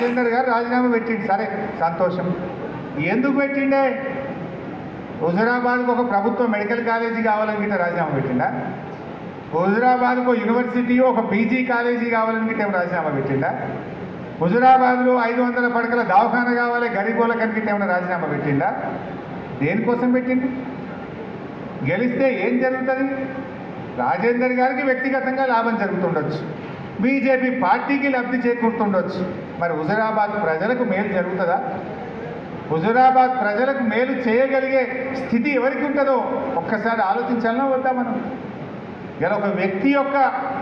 రాజేందర్ గారు రాజీనామా పెట్టిండు సరే సంతోషం ఎందుకు పెట్టిండే హుజురాబాద్కు ఒక ప్రభుత్వ మెడికల్ కాలేజీ కావాలని గిట్ట రాజీనామా పెట్టిండా హుజురాబాద్కు ఒక యూనివర్సిటీ ఒక పీజీ కాలేజీ కావాలని గిట్ట ఏం రాజీనామా పెట్టిండా హుజురాబాద్లో ఐదు వందల పడకల దవాఖాన కావాలి గరీబోల కనిగిట్ట ఏమైనా రాజీనామా పెట్టిండా దేనికోసం పెట్టిండు గెలిస్తే ఏం జరుగుతుంది రాజేందర్ గారికి వ్యక్తిగతంగా లాభం జరుగుతుండొచ్చు బీజేపీ పార్టీకి లబ్ధి చేకూరుతుండొచ్చు మరి హుజురాబాద్ ప్రజలకు మేలు జరుగుతుందా హుజురాబాద్ ప్రజలకు మేలు చేయగలిగే స్థితి ఎవరికి ఉంటుందో ఒక్కసారి ఆలోచించాలన్నా వద్దా మనం ఇలా ఒక వ్యక్తి యొక్క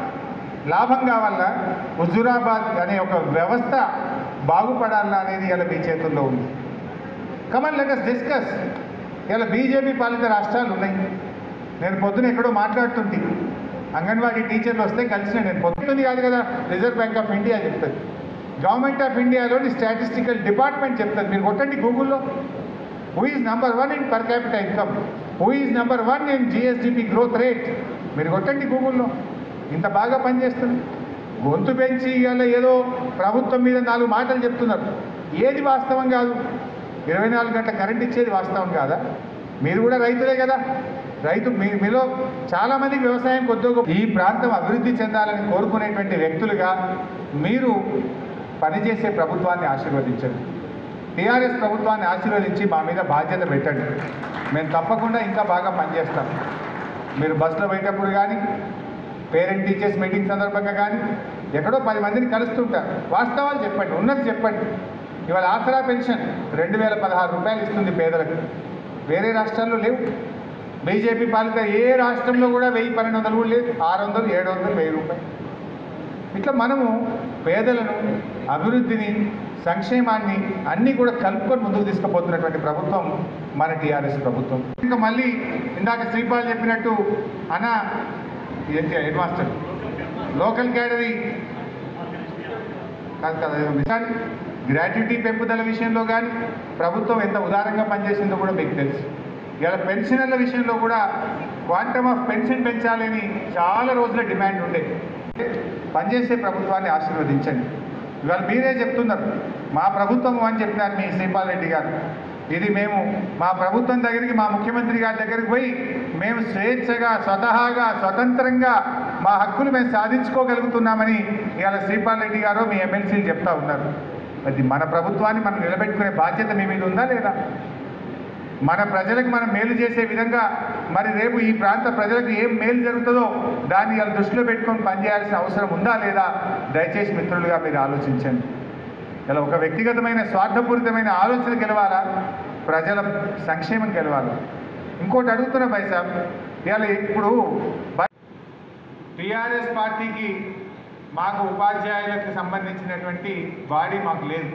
లాభం కావాలా హుజురాబాద్ అనే ఒక వ్యవస్థ బాగుపడాలా అనేది ఇలా మీ చేతుల్లో ఉంది కమన్ లెట్ అస్ డిస్కస్ ఇలా బీజేపీ పాలిత రాష్ట్రాలు ఉన్నాయి నేను పొద్దున ఎక్కడో మాట్లాడుతుంటే అంగన్వాడీ టీచర్లు వస్తే కలిసిన నేను పొద్దుంది కాదు కదా రిజర్వ్ బ్యాంక్ ఆఫ్ ఇండియా చెప్తుంది గవర్నమెంట్ ఆఫ్ ఇండియాలోని స్టాటిస్టికల్ డిపార్ట్మెంట్ చెప్తుంది మీరు కొట్టండి గూగుల్లో who is number one in per capital income who is number one in GSDP growth rate మీరు కొట్టండి గూగుల్లో ఇంత బాగా పనిచేస్తుంది గొంతు పెంచి ఇవాళ ఏదో ప్రభుత్వం మీద నాలుగు మాటలు చెప్తున్నారు ఏది వాస్తవం కాదు ఇరవై నాలుగు గంటల కరెంట్ ఇచ్చేది వాస్తవం కాదా మీరు కూడా రైతులే కదా రైతు మీ మీలో చాలామందికి వ్యవసాయం కొద్దిగా ఈ ప్రాంతం అభివృద్ధి చెందాలని కోరుకునేటువంటి వ్యక్తులుగా మీరు పనిచేసే ప్రభుత్వాన్ని ఆశీర్వదించండి టీఆర్ఎస్ ప్రభుత్వాన్ని ఆశీర్వదించి మా మీద బాధ్యత పెట్టండి మేము తప్పకుండా ఇంకా బాగా పనిచేస్తాం మీరు బస్సులో పోయేటప్పుడు కానీ పేరెంట్ టీచర్స్ మీటింగ్ సందర్భంగా కానీ ఎక్కడో పది మందిని కలుస్తుంటారు వాస్తవాలు చెప్పండి ఉన్నది చెప్పండి ఇవాళ ఆసరా పెన్షన్ రెండు వేల పదహారు రూపాయలు ఇస్తుంది పేదలకు వేరే రాష్ట్రాల్లో లేవు బీజేపీ పాలిత ఏ రాష్ట్రంలో కూడా వెయ్యి పన్నెండు వందలు కూడా లేదు ఆరు వందలు ఏడు వందలు వెయ్యి రూపాయలు ఇట్లా మనము పేదలను అభివృద్ధిని సంక్షేమాన్ని అన్నీ కూడా కలుపుకొని ముందుకు తీసుకుపోతున్నటువంటి ప్రభుత్వం మన టీఆర్ఎస్ ప్రభుత్వం ఇంకా మళ్ళీ ఇందాక శ్రీపాల్ చెప్పినట్టు అన్న ఏంటి హెడ్ మాస్టర్ లోకల్ క్యాడరీ కాదు కదా ఏదో మిసాల్ గ్రాట్యుటీ పెంపుదల విషయంలో కానీ ప్రభుత్వం ఎంత ఉదారంగా పనిచేసిందో కూడా మీకు తెలుసు ఇలా పెన్షనర్ల విషయంలో కూడా క్వాంటమ్ ఆఫ్ పెన్షన్ పెంచాలని చాలా రోజుల డిమాండ్ ఉండే పనిచేసే ప్రభుత్వాన్ని ఆశీర్వదించండి ఇవాళ మీరే చెప్తున్నారు మా ప్రభుత్వం అని చెప్పినారు మీ శ్రీపాల్ రెడ్డి గారు ఇది మేము మా ప్రభుత్వం దగ్గరికి మా ముఖ్యమంత్రి గారి దగ్గరికి పోయి మేము స్వేచ్ఛగా స్వతహాగా స్వతంత్రంగా మా హక్కులు మేము సాధించుకోగలుగుతున్నామని ఇవాళ శ్రీపాల్ రెడ్డి గారు మీ ఎమ్మెల్సీలు చెప్తా ఉన్నారు అది మన ప్రభుత్వాన్ని మనం నిలబెట్టుకునే బాధ్యత మీ మీద ఉందా లేదా మన ప్రజలకు మనం మేలు చేసే విధంగా మరి రేపు ఈ ప్రాంత ప్రజలకు ఏం మేలు జరుగుతుందో దాన్ని ఇలా దృష్టిలో పెట్టుకొని పనిచేయాల్సిన అవసరం ఉందా లేదా దయచేసి మిత్రులుగా మీరు ఆలోచించండి ఇలా ఒక వ్యక్తిగతమైన స్వార్థపూరితమైన ఆలోచన గెలవాలా ప్రజల సంక్షేమం గెలవాలా ఇంకోటి అడుగుతున్న పైసాబ్ ఇవాళ ఇప్పుడు టీఆర్ఎస్ పార్టీకి మాకు ఉపాధ్యాయులకు సంబంధించినటువంటి బాడీ మాకు లేదు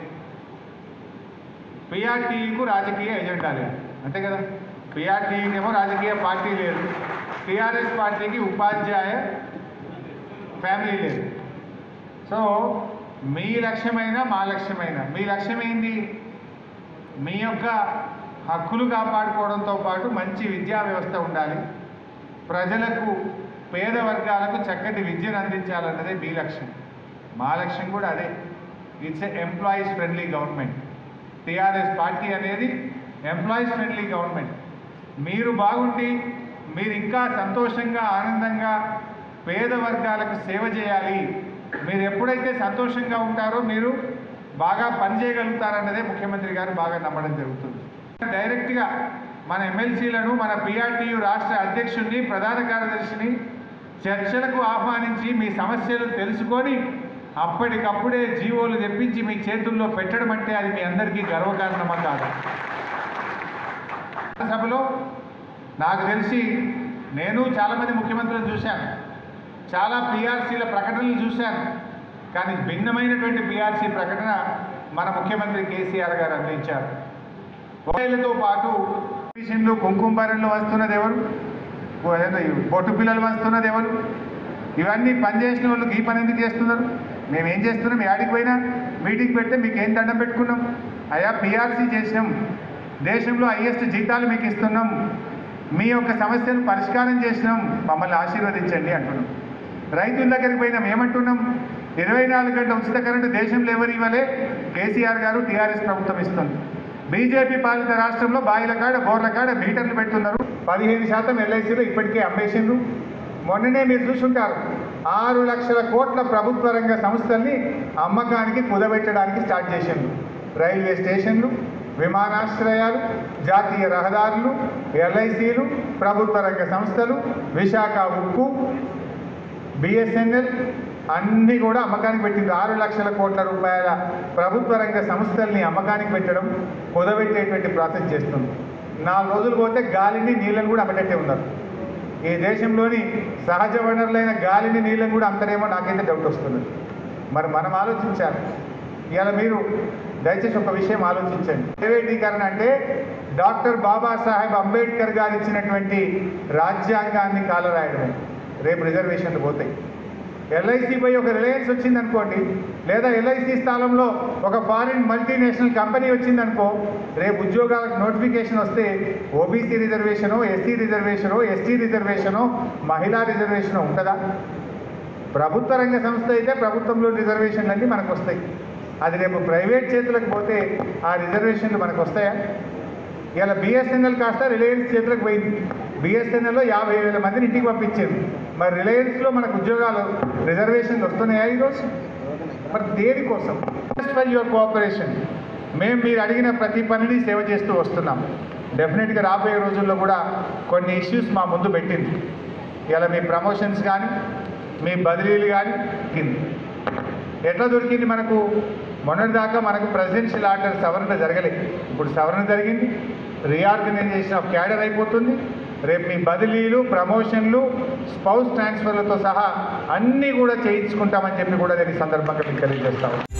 పిఆర్టీకు రాజకీయ ఎజెండా లేదు అంతే కదా పిఆర్టీకి ఏమో రాజకీయ పార్టీ లేదు టీఆర్ఎస్ పార్టీకి ఉపాధ్యాయ ఫ్యామిలీ లేదు సో మీ లక్ష్యమైన మా లక్ష్యమైన మీ లక్ష్యం ఏంది మీ యొక్క హక్కులు కాపాడుకోవడంతో పాటు మంచి విద్యా వ్యవస్థ ఉండాలి ప్రజలకు పేద వర్గాలకు చక్కటి విద్యను అందించాలన్నదే మీ లక్ష్యం మా లక్ష్యం కూడా అదే it's a employees friendly government TRS party అనేది ఎంప్లాయీస్ ఫ్రెండ్లీ గవర్నమెంట్ మీరు బాగుండి మీరు ఇంకా సంతోషంగా ఆనందంగా పేద వర్గాలకు సేవ చేయాలి మీరు ఎప్పుడైతే సంతోషంగా ఉంటారో మీరు బాగా పనిచేయగలుగుతారన్నదే ముఖ్యమంత్రి గారు బాగా నమ్మడం జరుగుతుంది డైరెక్ట్గా మన ఎమ్మెల్సీలను మన పిఆర్టీయు రాష్ట్ర అధ్యక్షుడిని ప్రధాన కార్యదర్శిని చర్చలకు ఆహ్వానించి మీ సమస్యలు తెలుసుకొని అప్పటికప్పుడే జీవోలు తెప్పించి మీ చేతుల్లో పెట్టడం అంటే అది మీ అందరికీ గర్వకారణమా కాదు సభలో నాకు తెలిసి నేను చాలామంది ముఖ్యమంత్రులను చూశాను చాలా పిఆర్సీల ప్రకటనలు చూశాను కానీ భిన్నమైనటువంటి పిఆర్సీ ప్రకటన మన ముఖ్యమంత్రి కేసీఆర్ గారు అందించారు మొబైల్తో పాటు విషయంలో కుంకుమభరణలు వస్తున్నది ఎవరు ఓ అదేందో ఈ బొట్టు పిల్లలు వస్తున్నది ఎవరు ఇవన్నీ పనిచేసిన వాళ్ళకి ఈ పని ఎందుకు చేస్తున్నారు మేము ఏం చేస్తున్నాం యాడికి పోయినా మీటింగ్ పెడితే మీకు ఏం దండం పెట్టుకున్నాం అయా పిఆర్సీ చేసినాం దేశంలో హైయెస్ట్ జీతాలు మీకు ఇస్తున్నాం మీ యొక్క సమస్యను పరిష్కారం చేసినాం మమ్మల్ని ఆశీర్వదించండి అంటున్నాం రైతుల దగ్గరికి పోయినాం ఏమంటున్నాం ఇరవై నాలుగు గంటల ఉచిత కరెంటు దేశంలో ఎవరు ఇవ్వలే కేసీఆర్ గారు టీఆర్ఎస్ ప్రభుత్వం ఇస్తుంది బీజేపీ పాలిత రాష్ట్రంలో బాయిల కాడ బోర్ల కాడ మీటర్లు పెడుతున్నారు పదిహేను శాతం ఎల్ఐసీలో ఇప్పటికే అమ్మేసిండ్రు మొన్ననే మీరు చూసుంటారు ఆరు లక్షల కోట్ల ప్రభుత్వ రంగ సంస్థల్ని అమ్మకానికి కుదబెట్టడానికి స్టార్ట్ చేసిండ్రు రైల్వే స్టేషన్లు విమానాశ్రయాలు జాతీయ రహదారులు ఎల్ఐసీలు ప్రభుత్వ రంగ సంస్థలు విశాఖ ఉక్కు బిఎస్ఎన్ఎల్ అన్నీ కూడా అమ్మకానికి పెట్టింది ఆరు లక్షల కోట్ల రూపాయల ప్రభుత్వ రంగ సంస్థల్ని అమ్మకానికి పెట్టడం కుదబెట్టేటువంటి ప్రాసెస్ చేస్తుంది నాలుగు రోజులు పోతే గాలిని నీళ్ళని కూడా అమ్మటట్టే ఉన్నారు ఈ దేశంలోని సహజ వనరులైన గాలిని నీళ్ళని కూడా అమ్మతారేమో నాకైతే డౌట్ వస్తుంది మరి మనం ఆలోచించాలి ఇవాళ మీరు దయచేసి ఒక విషయం ఆలోచించండి ప్రైవేటీకరణ అంటే డాక్టర్ బాబాసాహెబ్ అంబేద్కర్ గారు ఇచ్చినటువంటి రాజ్యాంగాన్ని కాలరాయడమే రేపు రిజర్వేషన్లు పోతాయి ఎల్ఐసి పై ఒక రిలయన్స్ వచ్చిందనుకోండి లేదా ఎల్ఐసి స్థానంలో ఒక ఫారిన్ మల్టీనేషనల్ కంపెనీ వచ్చిందనుకో రేపు ఉద్యోగాలకు నోటిఫికేషన్ వస్తే OBC reservation SC reservation ST reservation మహిళా రిజర్వేషను ఉంటుందా ప్రభుత్వ రంగ సంస్థ అయితే ప్రభుత్వంలో రిజర్వేషన్లు అన్నీ మనకు వస్తాయి అది రేపు ప్రైవేట్ చేతులకు పోతే ఆ రిజర్వేషన్లు మనకు వస్తాయా ఇలా బిఎస్ఎన్ఎల్ కాస్త రిలయన్స్ చేతులకు పోయింది బిఎస్ఎన్ఎల్లో యాభై వేల మందిని ఇంటికి పంపించింది మరి రిలయన్స్లో మనకు ఉద్యోగాలు రిజర్వేషన్లు వస్తున్నాయా ఈరోజు మరి దేనికోసం ఫర్ యువర్ కోఆపరేషన్ మేము మీరు అడిగిన ప్రతి పనిని సేవ చేస్తూ వస్తున్నాం డెఫినెట్గా రాబోయే రోజుల్లో కూడా కొన్ని ఇష్యూస్ మా ముందు పెట్టింది ఇలా మీ ప్రమోషన్స్ కానీ మీ బదిలీలు కానీ కింది ఎట్లా దొరికింది మనకు మొన్నటిదాకా మనకు ప్రెసిడెన్షియల్ ఆర్డర్ సవరణ జరగలేదు ఇప్పుడు సవరణ జరిగింది రీఆర్గనైజేషన్ ఆఫ్ క్యాడర్ అయిపోతుంది రేపు మీ బదిలీలు ప్రమోషన్లు స్పౌస్ ట్రాన్స్ఫర్లతో సహా అన్నీ కూడా చేయించుకుంటామని చెప్పి కూడా నేను ఈ సందర్భంగా మీకు తెలియజేస్తాను